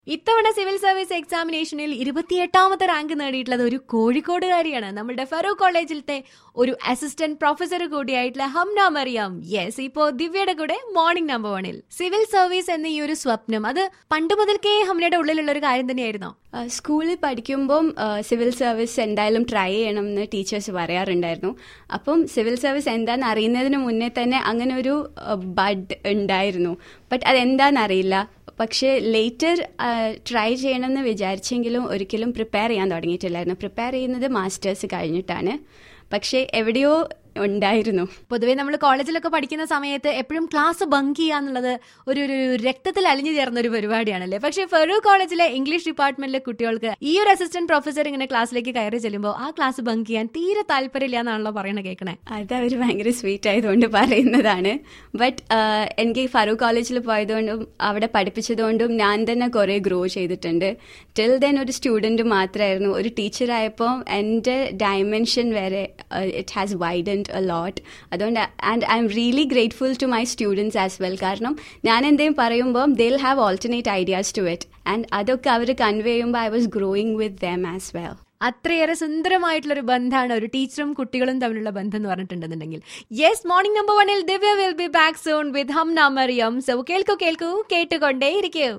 ഇത്തവണ civil service എക്സാമിനേഷനിൽ ഇരുപത്തിയെട്ടാമത്തെ rank നേടിയിട്ടുള്ളത് ഒരു കോഴിക്കോടുകാരിയാണ് നമ്മുടെ ഫറൂഖ് കോളേജിലത്തെ ഒരു അസിസ്റ്റന്റ് പ്രൊഫസർ കൂടിയായിട്ടുള്ള ഹംന മറിയാം യെസ് ഇപ്പോ ദിവ്യയുടെ കൂടെ മോർണിംഗ് നമ്പർ വണിൽ സിവിൽ സർവീസ് എന്ന ഈ ഒരു സ്വപ്നം അത് പണ്ട് മുതൽക്കേ ഹംനയുടെ ഉള്ളിലുള്ള ഒരു കാര്യം തന്നെയായിരുന്നോ ആ, സ്കൂളിൽ പഠിക്കുമ്പം ആ, സിവിൽ സർവീസ് എന്തായാലും ട്രൈ ചെയ്യണം എന്ന് ടീച്ചേഴ്സ് പറയാറുണ്ടായിരുന്നു അപ്പം സിവിൽ സർവീസ് എന്താണെന്ന് അറിയുന്നതിന് മുന്നേ തന്നെ അങ്ങനെ ഒരു ബഡ് ഉണ്ടായിരുന്നു ബട്ട് അതെന്താണെന്ന് അറിയില്ല പക്ഷേ ലേറ്റർ ട്രൈ ചെയ്യണമെന്ന് വിചാരിച്ചെങ്കിലും ഒരിക്കലും പ്രിപ്പയർ ചെയ്യാൻ തുടങ്ങിയിട്ടില്ലായിരുന്നു പ്രിപ്പയർ ചെയ്യുന്നത് മാസ്റ്റേഴ്സ് കഴിഞ്ഞിട്ടാണ് പക്ഷേ എവിടെയോ ഉണ്ടായിരുന്നു പൊതുവേ നമ്മൾ കോളേജിലൊക്കെ പഠിക്കുന്ന സമയത്ത് എപ്പോഴും ക്ലാസ് ബങ്ക് ചെയ്യാന്നുള്ളത് ഒരു ഒരു ഒരു രക്തത്തിൽ അലിഞ്ഞു ചേർന്ന ഒരു പരിപാടിയാണല്ലേ പക്ഷേ ഫറൂഖ് കോളേജിലെ ഇംഗ്ലീഷ് ഡിപ്പാർട്ട്മെന്റിലെ കുട്ടികൾക്ക് ഈ ഒരു അസിസ്റ്റന്റ് പ്രൊഫസർ ഇങ്ങനെ ക്ലാസ്സിലേക്ക് കയറി ചെല്ലുമ്പോൾ ആ ക്ലാസ് ബങ്ക് ചെയ്യാൻ തീരെ താല്പര്യമില്ല എന്നാണല്ലോ പറയണ കേൾക്കണേ അത് അവർ ഭയങ്കര സ്വീറ്റ് ആയതുകൊണ്ട് പറയുന്നതാണ് ബട്ട് എനിക്ക് ഫറൂഖ് കോളേജിൽ പോയതുകൊണ്ടും അവിടെ പഠിപ്പിച്ചതുകൊണ്ടും ഞാൻ തന്നെ കുറേ ഗ്രോ ചെയ്തിട്ടുണ്ട് ടിൽ ദെൻ ഒരു സ്റ്റുഡൻറ്റ് മാത്രമായിരുന്നു ഒരു ടീച്ചറായപ്പോൾ എൻ്റെ ഡയമെൻഷൻ വരെ it has widened a lot അതുകൊണ്ട് and I am really grateful to my students as well കാരണം ഞാൻ എന്തെങ്കിലും പറയുമ്പോൾ they'll have alternate ideas to it and അതൊക്കെ അവർ കൺവേ ചെയ്യുമ്പോൾ I was growing with them as well അത്രയേറെ സുന്ദരമായിട്ടുള്ള ഒരു ബന്ധമാണ് ഒരു ടീച്ചറും കുട്ടികളും തമ്മിലുള്ള ബന്ധം എന്ന് പറഞ്ഞിട്ടുണ്ടെന്നുണ്ടെങ്കിൽ യെസ് മോർണിംഗ് നമ്പർ വണ്ണിൽ Divya will be back soon with Ham Mariyam so കേൾക്കൂ കേൾക്കൂ കേട്ടുകൊണ്ടേ ഇരിക്കൂ